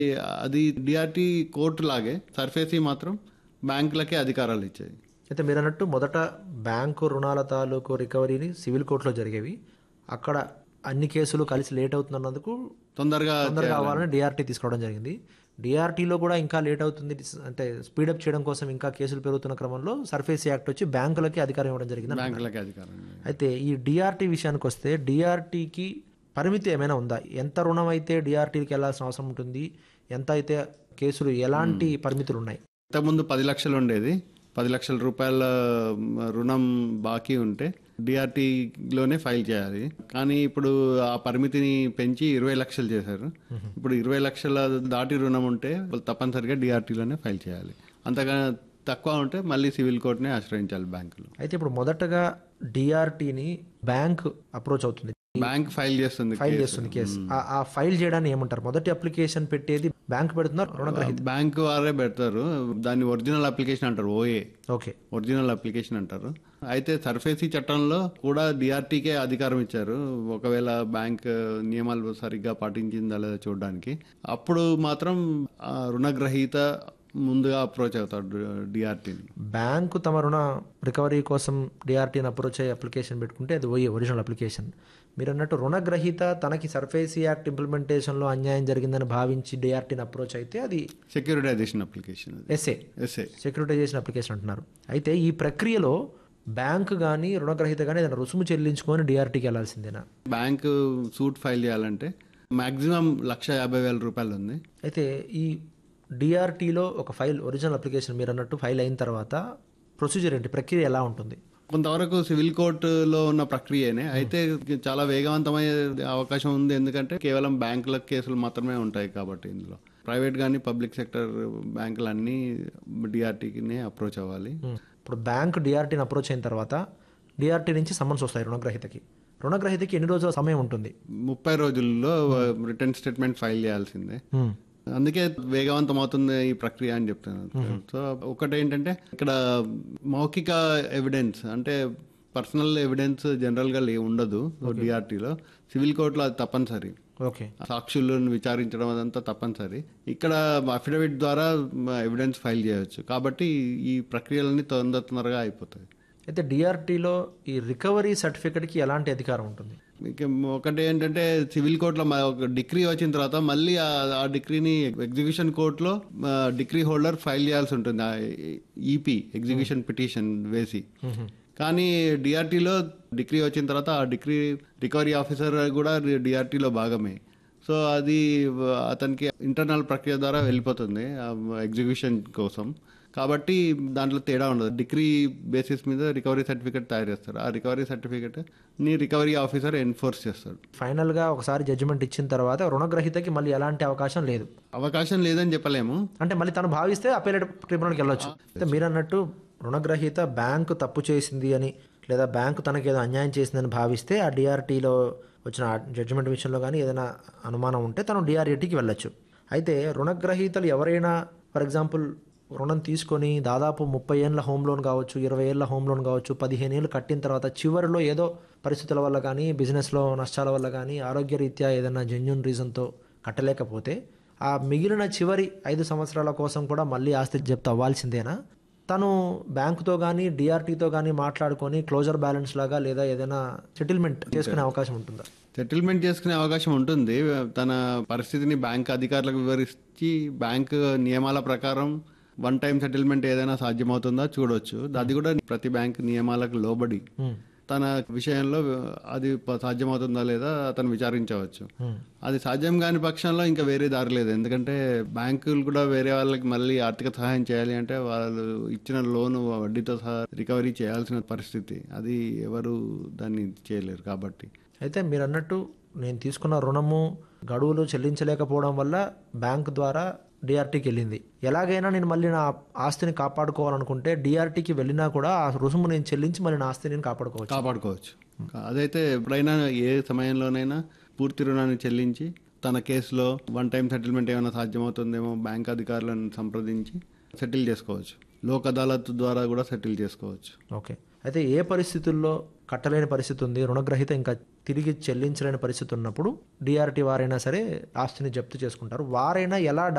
అది DRT court లాగే SARFAESI మాత్రం బ్యాంకులకే అధికారాలు ఇచ్చాయి అయితే మీరు అన్నట్టు మొదట బ్యాంకు రుణాల తాలూకు రికవరీని సివిల్ కోర్టులో జరిగేవి అక్కడ అన్ని కేసులు కలిసి లేట్ అవుతున్నందుకు తొందరగా తొందరగా కావాలని డిఆర్టీ తీసుకోవడం జరిగింది డిఆర్టీలో కూడా ఇంకా లేట్ అవుతుంది అంటే స్పీడప్ చేయడం కోసం ఇంకా కేసులు పెరుగుతున్న క్రమంలో సర్ఫేస్ యాక్ట్ వచ్చి బ్యాంకులకి అధికారం ఇవ్వడం జరిగింది బ్యాంకులకే అధికారం అయితే ఈ డిఆర్టీ విషయానికి వస్తే డిఆర్టీకి పరిమితి ఏమైనా ఉందా ఎంత రుణం అయితే డిఆర్టీకి వెళ్ళాల్సిన అవసరం ఉంటుంది ఎంత అయితే కేసులు ఎలాంటి పరిమితులు ఉన్నాయి ఇంతకుముందు పది లక్షలు ఉండేది పది లక్షల రూపాయల రుణం బాకీ ఉంటే డిఆర్టీలోనే ఫైల్ చేయాలి కానీ ఇప్పుడు ఆ పరిమితిని పెంచి ఇరవై లక్షలు చేశారు ఇప్పుడు ఇరవై లక్షల దాటి రుణం ఉంటే వాళ్ళు తప్పనిసరిగా డిఆర్టీలోనే ఫైల్ చేయాలి అంతగా తక్కువ ఉంటే మళ్ళీ సివిల్ కోర్టునే ఆశ్రయించాలి బ్యాంకులు అయితే ఇప్పుడు మొదటగా డిఆర్టీని బ్యాంక్ అప్రోచ్ అవుతుంది బ్యాంక్ ఫైల్ చేస్తుంది ఫైల్ చేస్తుంది కేసు ఆ- ఆ ఫైల్ చేయడాన్ని ఏమంటారు మొదటి అప్లికేషన్ పెట్టేది బ్యాంక్ పెడుతున్నారు రుణగ్రహీత బ్యాంక్ వారే పెడతారు దాన్ని ఒరిజినల్ అప్లికేషన్ అంటారు ఓఏ ఓకే ఒరిజినల్ అప్లికేషన్ అంటారు అయితే సర్ఫేసీ చట్టంలో కూడా డిఆర్టీకే అధికారం ఇచ్చారు ఒకవేళ బ్యాంక్ నియమాలు సరిగ్గా పాటించిందా లేదా చూడడానికి అప్పుడు మాత్రం ఆ రుణగ్రహీత ముందుగా అప్రోచ్ అవుతాడు డిఆర్టీని బ్యాంకు తమ రుణ రికవరీ కోసం డిఆర్టీని అప్రోచ్ అయ్యి అప్లికేషన్ పెట్టుకుంటే అది ఓయే ఒరిజినల్ అప్లికేషన్ మీరు అన్నట్టు రుణగ్రహీత తనకి సర్ఫేసీ యాక్ట్ ఇంప్లిమెంటేషన్లో అన్యాయం జరిగిందని భావించి డిఆర్టీని అప్రోచ్ అయితే అది సెక్యూరిటైజేషన్ అప్లికేషన్ అది ఎస్ఏ ఎస్ఏ సెక్యూరిటైజేషన్ అప్లికేషన్ అంటున్నారు అయితే ఈ ప్రక్రియలో బ్యాంక్ కానీ రుణగ్రహీత కానీ ఏదైనా రుసుము చెల్లించుకొని డిఆర్టీకి వెళ్ళాల్సిందేనా బ్యాంక్ సూట్ ఫైల్ చేయాలంటే మాక్సిమం లక్ష యాభై వేల రూపాయలు ఉంది అయితే ఈ డిఆర్టీలో ఒక ఫైల్ ఒరిజినల్ అప్లికేషన్ మీరు అన్నట్టు ఫైల్ అయిన తర్వాత ప్రొసీజర్ ఏంటి ప్రక్రియ ఎలా ఉంటుంది కొంతవరకు సివిల్ కోర్టులో ఉన్న ప్రక్రియనే అయితే చాలా వేగవంతమయ్యే అవకాశం ఉంది ఎందుకంటే కేవలం బ్యాంకుల కేసులు మాత్రమే ఉంటాయి కాబట్టి ఇందులో ప్రైవేట్ కానీ పబ్లిక్ సెక్టర్ బ్యాంకులు అన్నీ డిఆర్టీకినే అప్రోచ్ అవ్వాలి ఇప్పుడు బ్యాంక్ డిఆర్టీని అప్రోచ్ అయిన తర్వాత డిఆర్టీ నుంచి సమ్మన్స్ వస్తాయి రుణగ్రహీతకి రుణగ్రహీతకి ఎన్ని రోజుల సమయం ఉంటుంది ముప్పై రోజుల్లో రిటర్న్ స్టేట్మెంట్ ఫైల్ చేయాల్సిందే అందుకే వేగవంతం అవుతుంది ఈ ప్రక్రియ అని చెప్తున్నాను సో ఒకటి ఏంటంటే ఇక్కడ మౌఖిక ఎవిడెన్స్ అంటే పర్సనల్ ఎవిడెన్స్ జనరల్ గా లే ఉండదు డిఆర్టీలో సివిల్ కోర్టులో అది తప్పనిసరి ఓకే సాక్షులను విచారించడం అదంతా తప్పనిసరి ఇక్కడ అఫిడవిట్ ద్వారా ఎవిడెన్స్ ఫైల్ చేయొచ్చు కాబట్టి ఈ ప్రక్రియలన్నీ తొందర తొందరగా అయిపోతాయి అయితే డిఆర్టీలో ఈ రికవరీ సర్టిఫికెట్కి ఎలాంటి అధికారం ఉంటుంది ఇక ఒకటి ఏంటంటే సివిల్ కోర్టులో మ- ఒక డిగ్రీ వచ్చిన తర్వాత మళ్ళీ ఆ- ఆ డిగ్రీని ఎగ్జిక్యూషన్ కోర్టులో డిగ్రీ హోల్డర్ ఫైల్ చేయాల్సి ఉంటుంది ఈపీ ఎగ్జిక్యూషన్ పిటిషన్ వేసి కానీ డిఆర్టీలో డిగ్రీ వచ్చిన తర్వాత ఆ డిగ్రీ రికవరీ ఆఫీసర్ కూడా డిఆర్టీలో భాగమే సో అది అతనికి ఇంటర్నల్ ప్రక్రియ ద్వారా వెళ్ళిపోతుంది ఎగ్జిక్యూషన్ కోసం కాబట్టి దాంట్లో తేడా ఉండదు డిగ్రీ బేసిస్ మీద రికవరీ సర్టిఫికేట్ తయారు చేస్తారు ఆ రికవరీ సర్టిఫికేట్ ని రికవరీ ఆఫీసర్ ఎన్ఫోర్స్ చేస్తాడు ఫైనల్గా ఒకసారి జడ్జిమెంట్ ఇచ్చిన తర్వాత రుణగ్రహీతకి మళ్ళీ ఎలాంటి అవకాశం లేదు అవకాశం లేదని చెప్పలేము అంటే మళ్ళీ తను భావిస్తే అపేలేట్ ట్రిబ్యునల్కి వెళ్ళొచ్చు అయితే మీరు అన్నట్టు రుణగ్రహీత బ్యాంకు తప్పు చేసింది అని లేదా బ్యాంకు తనకి ఏదో అన్యాయం చేసిందని భావిస్తే ఆ డిఆర్టీలో వచ్చిన జడ్జిమెంట్ విషయంలో కానీ ఏదైనా అనుమానం ఉంటే తను డిఆర్ఏటీకి వెళ్ళొచ్చు అయితే రుణగ్రహీతలు ఎవరైనా ఫర్ ఎగ్జాంపుల్ రుణం తీసుకొని దాదాపు ముప్పై ఏళ్ళ హోమ్ లోన్ కావచ్చు ఇరవై ఏళ్ళ హోమ్ లోన్ కావచ్చు పదిహేను ఏళ్ళు కట్టిన తర్వాత చివరిలో ఏదో పరిస్థితుల వల్ల కానీ బిజినెస్లో నష్టాల వల్ల కానీ ఆరోగ్యరీత్యా ఏదైనా జెన్యున్ రీజన్తో కట్టలేకపోతే ఆ మిగిలిన చివరి ఐదు సంవత్సరాల కోసం కూడా మళ్ళీ ఆస్తి జప్తు అవ్వాల్సిందేనా తను బ్యాంకుతో కానీ డిఆర్టీతో కానీ మాట్లాడుకొని క్లోజర్ బ్యాలెన్స్ లాగా లేదా ఏదైనా సెటిల్మెంట్ చేసుకునే అవకాశం ఉంటుందా సెటిల్మెంట్ చేసుకునే అవకాశం ఉంటుంది తన పరిస్థితిని బ్యాంక్ అధికారులకు వివరించి బ్యాంక్ నియమాల ప్రకారం వన్ టైం సెటిల్మెంట్ ఏదైనా సాధ్యమవుతుందా చూడొచ్చు అది కూడా ప్రతి బ్యాంక్ నియమాలకు లోబడి తన విషయంలో అది ప- సాధ్యమవుతుందా లేదా అతను విచారించవచ్చు అది సాధ్యం కాని పక్షంలో ఇంకా వేరే దారి లేదు ఎందుకంటే బ్యాంకులు కూడా వేరే వాళ్ళకి మళ్ళీ ఆర్థిక సహాయం చేయాలి అంటే వాళ్ళు ఇచ్చిన లోను వడ్డీతో సహా రికవరీ చేయాల్సిన పరిస్థితి అది ఎవరు దాన్ని చేయలేరు కాబట్టి అయితే మీరు అన్నట్టు నేను తీసుకున్న రుణము గడువులు చెల్లించలేకపోవడం వల్ల బ్యాంక్ ద్వారా డిఆర్టీకి వెళ్ళింది ఎలాగైనా నేను మళ్ళీ నా ఆస్తిని కాపాడుకోవాలనుకుంటే డిఆర్టీకి వెళ్ళినా కూడా ఆ రుసుము నేను చెల్లించి మళ్ళీ నా ఆస్తిని నేను కాపాడుకోవచ్చు కాపాడుకోవచ్చు అదైతే ఎప్పుడైనా ఏ సమయంలోనైనా పూర్తి రుణాన్ని చెల్లించి తన కేసులో వన్ టైం సెటిల్మెంట్ ఏమైనా సాధ్యమవుతుందేమో బ్యాంక్ అధికారులను సంప్రదించి సెటిల్ చేసుకోవచ్చు లోక్ అదాలత్ ద్వారా కూడా సెటిల్ చేసుకోవచ్చు ఓకే అయితే ఏ పరిస్థితుల్లో కట్టలేని పరిస్థితి ఉంది రుణగ్రహీత ఇంకా తిరిగి చెల్లించలేని పరిస్థితి ఉన్నప్పుడు డిఆర్టీ వారైనా సరే ఆస్తిని జప్తు చేసుకుంటారు వారైనా ఎలా